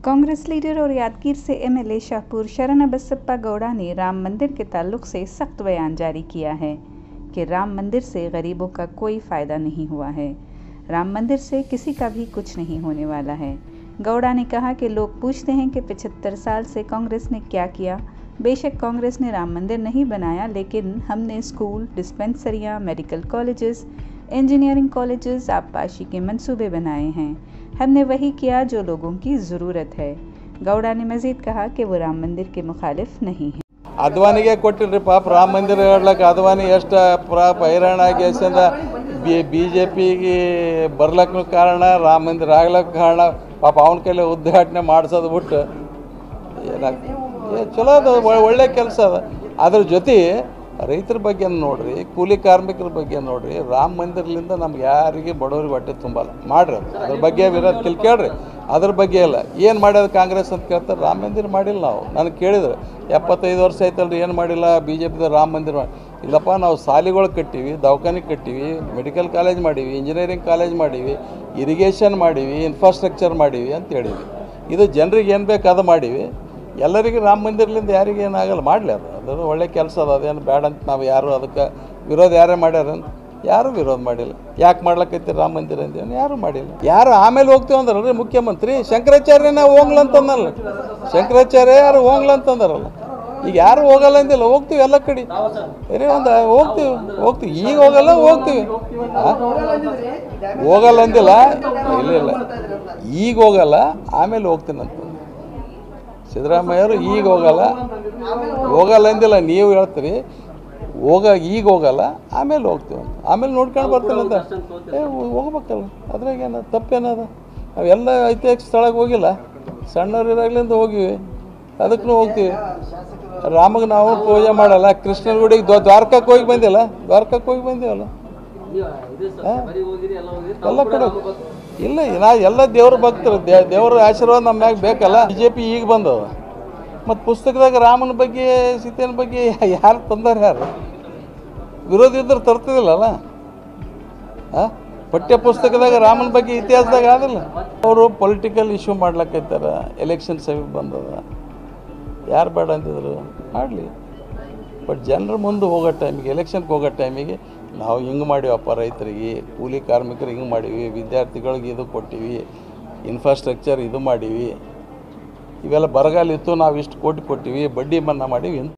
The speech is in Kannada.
कांग्रेस लीडर और यादगीर से एमएलए शाहपुर शरण बसप्पा गौड़ा ने राम मंदिर के ताल्लुक से सख्त बयान जारी किया है कि राम मंदिर से गरीबों का कोई फ़ायदा नहीं हुआ है राम मंदिर से किसी का भी कुछ नहीं होने वाला है गौड़ा ने कहा कि लोग पूछते हैं कि 75 साल से कांग्रेस ने क्या किया बेशक कांग्रेस ने राम मंदिर नहीं बनाया लेकिन हमने स्कूल डिस्पेंसरियां, मेडिकल कॉलेजेस इंजीनियरिंग कॉलेजेस आबपाशी के मंसूबे बनाए हैं हमने वही किया जो लोगों की ज़रूरत है गौड़ा ने मजीद कहा कि वो राम मंदिर के मुखालिफ नहीं हैं ಅದ್ವಾನಿಗೆ ಕೊಟ್ಟಿಲ್ರಿ ಪಾಪ ರಾಮ ಮಂದಿರ ಹೇಳ್ಲಕ್ಕ ಅದ್ವಾನಿ ಎಷ್ಟು ಪಾಪ ಹೈರಾಣಾಗಿ ಎಷ್ಟಂದ ಬಿ ಬಿ ಜೆ ಪಿಗೆ ಬರ್ಲಕ್ಕೂ ಕಾರಣ ರಾಮ ಮಂದಿರ ಆಗ್ಲಕ್ಕ ಕಾರಣ ಪಾಪ ಅವನ ಕೈಲಿ ಉದ್ಘಾಟನೆ ಮಾಡಿಸೋದು ಬಿಟ್ಟು ಏನಾಗ ಏ ಚಲೋ ಅದು ಒ- ಒಳ್ಳೆ ಕೆಲಸ ಅದ ಅದ್ರ ಜೊತೆ ರೈತರ ಬಗ್ಗೆ ನೋಡ್ರಿ ಕೂಲಿ ಕಾರ್ಮಿಕರ ಬಗ್ಗೆ ನೋಡ್ರಿ ರಾಮ ಮಂದಿರಲಿಂದ ನಮ್ಗೆ ಯಾರಿಗೆ ಬಡವ್ರಿಗೆ ಹೊಟ್ಟೆ ತುಂಬಲ್ಲ ಮಾಡ್ರಿ ಅದು. ಅದ್ರ ಬಗ್ಗೆ ವಿರೋಧ ಕಿಲ್ ಕೇಳ್ರಿ ಅದ್ರ ಬಗ್ಗೆ ಇಲ್ಲ ಏನು ಮಾಡ್ಯೋದು ಕಾಂಗ್ರೆಸ್ ಅಂತ ಕೇಳ್ತಾರೆ ರಾಮ ಮಂದಿರ ಮಾಡಿಲ್ಲ ನಾವು ನನಗೆ ಕೇಳಿದ್ರು ಎಪ್ಪತ್ತೈದು ವರ್ಷ ಆಯ್ತಲ್ರಿ ಏನು ಮಾಡಿಲ್ಲ ಬಿ ಜೆ ಪಿದ ರಾಮ ಮಂದಿರ ಮಾಡಿ ಇಲ್ಲಪ್ಪ ನಾವು ಶಾಲೆಗಳು ಕಟ್ಟಿವಿ ದವಾಖಾನೆ ಕಟ್ಟಿವಿ ಮೆಡಿಕಲ್ ಕಾಲೇಜ್ ಮಾಡೀವಿ ಇಂಜಿನಿಯರಿಂಗ್ ಕಾಲೇಜ್ ಮಾಡೀವಿ ಇರಿಗೇಷನ್ ಮಾಡೀವಿ ಇನ್ಫ್ರಾಸ್ಟ್ರಕ್ಚರ್ ಮಾಡೀವಿ ಅಂತ ಹೇಳಿವಿ ಇದು ಜನರಿಗೆ ಏನು ಬೇಕು ಅದು ಮಾಡೀವಿ ಎಲ್ಲರಿಗೂ ರಾಮ ಮಂದಿರಲಿಂದ ಯಾರಿಗೆ ಏನಾಗಲ್ಲ ಮಾಡಲಿ ಅದು ಅದು ಒಳ್ಳೆ ಕೆಲಸ ಅದು ಅದೇನು ಬೇಡ ಅಂತ ನಾವು ಯಾರು ಅದಕ್ಕೆ ವಿರೋಧ ಯಾರೇ ಮಾಡ್ಯಾರ ಯಾರೂ ವಿರೋಧ ಮಾಡಿಲ್ಲ ಯಾಕೆ ಮಾಡ್ಲಕ್ಕೈತಿ ರಾಮ ಮಂದಿರ ಅಂದೇನು ಯಾರೂ ಮಾಡಿಲ್ಲ ಯಾರು ಆಮೇಲೆ ಹೋಗ್ತೀವಿ ಅಂದ್ರಲ್ರಿ ಮುಖ್ಯಮಂತ್ರಿ ಶಂಕರಾಚಾರ್ಯನ ಹೋಗ್ಲ ಅಂತಂದಲ್ಲ ಶಂಕರಾಚಾರ್ಯ ಯಾರು ಹೋಗ್ಲ ಅಂತಂದಾರಲ್ಲ ಈಗ ಯಾರು ಹೋಗಲ್ಲ ಅಂದಿಲ್ಲ ಹೋಗ್ತೀವಿ ಎಲ್ಲ ಕಡೆ ಬೇರೆ ಒಂದು ಹೋಗ್ತೀವಿ ಹೋಗ್ತೀವಿ ಈಗ ಹೋಗಲ್ಲ ಹೋಗ್ತೀವಿ ಆ? ಹೋಗಲ್ಲ ಅಂದಿಲ್ಲ ಇಲ್ಲ ಇಲ್ಲ ಈಗ ಹೋಗಲ್ಲ ಆಮೇಲೆ ಹೋಗ್ತೀನಂತ ಸಿದ್ದರಾಮಯ್ಯರು ಈಗ ಹೋಗಲ್ಲ ಹೋಗಲ್ಲ ಅಂದಿಲ್ಲ ನೀವು ಹೇಳ್ತೀರಿ ಹೋಗ ಈಗ ಹೋಗಲ್ಲ ಆಮೇಲೆ ಹೋಗ್ತೀವಿ ಅಂತ ಆಮೇಲೆ ನೋಡ್ಕೊಂಡು ಬರ್ತೀನಂತ ಏ ಹೋ- ಹೋಗ್ಬೇಕಲ್ಲ ಅದ್ರಾಗೇನ ತಪ್ಪೇನದ ನಾವೆಲ್ಲ ಐತಿಹಾಸಿಕ ಸ್ಥಳಕ್ಕೆ ಹೋಗಿಲ್ಲ ಸಣ್ಣವ್ರು ಇರಾಗ್ಲಿಂದ ಹೋಗಿವಿ ಅದಕ್ಕೂ ಹೋಗ್ತೀವಿ ರಾಮಗೆ ನಾವು ಪೂಜೆ ಮಾಡಲ್ಲ ಕೃಷ್ಣನ ಗುಡಿಗೆ ದ್ವಾ- ದ್ವಾರಕಕ್ಕೆ ಹೋಗಿ ಬಂದಿಲ್ಲ ದ್ವಾರಕಕ್ಕೆ ಹೋಗಿ ಬಂದೀವಲ್ಲ ಎಲ್ಲ ಕಡೆ ಇಲ್ಲ ನಾ ಎಲ್ಲ ದೇವ್ರ ಭಕ್ತರು ದೇ ದೇವ್ರ ಆಶೀರ್ವಾದ ನಮ್ಮ ಮ್ಯಾಗ ಬೇಕಲ್ಲ ಬಿ ಜೆ ಪಿ ಈಗ ಬಂದವ ಮತ್ತು ಪುಸ್ತಕದಾಗ ರಾಮನ ಬಗ್ಗೆ ಸೀತೆಯನ ಬಗ್ಗೆ ಯಾರು ತಂದಾರ ಯಾರು ವಿರೋಧ ಇದ್ರೆ ತರ್ತಿದಿಲ್ಲಲ್ಲ ಆ ಪಠ್ಯ ಪುಸ್ತಕದಾಗ ರಾಮನ ಬಗ್ಗೆ ಇತಿಹಾಸದಾಗ ಆದಿಲ್ಲ ಅವರು ಪೊಲಿಟಿಕಲ್ ಇಶ್ಯೂ ಮಾಡ್ಲಕ್ಕೈತಾರ ಎಲೆಕ್ಷನ್ ಸಮೀಪ ಬಂದದ ಯಾರು ಬೇಡ ಅಂತಿದ್ರು ಮಾಡಲಿ ಬಟ್ ಜನರ ಮುಂದೆ ಹೋಗೋ ಟೈಮಿಗೆ ಎಲೆಕ್ಷನ್ಗೆ ಹೋಗೋ ಟೈಮಿಗೆ ನಾವು ಹಿಂಗೆ ಮಾಡಿವಪ್ಪ ರೈತರಿಗೆ ಕೂಲಿ ಕಾರ್ಮಿಕರಿಗೆ ಹಿಂಗೆ ಮಾಡೀವಿ ವಿದ್ಯಾರ್ಥಿಗಳಿಗೆ ಇದು ಕೊಟ್ಟಿವಿ ಇನ್ಫ್ರಾಸ್ಟ್ರಕ್ಚರ್ ಇದು ಮಾಡೀವಿ ಇವೆಲ್ಲ ಬರಗಾಲ ಇತ್ತು ನಾವು ಇಷ್ಟು ಕೋಟಿ ಕೊಟ್ಟಿವಿ ಬಡ್ಡಿ ಮನ್ನಾ ಮಾಡೀವಿ ಇಂಥ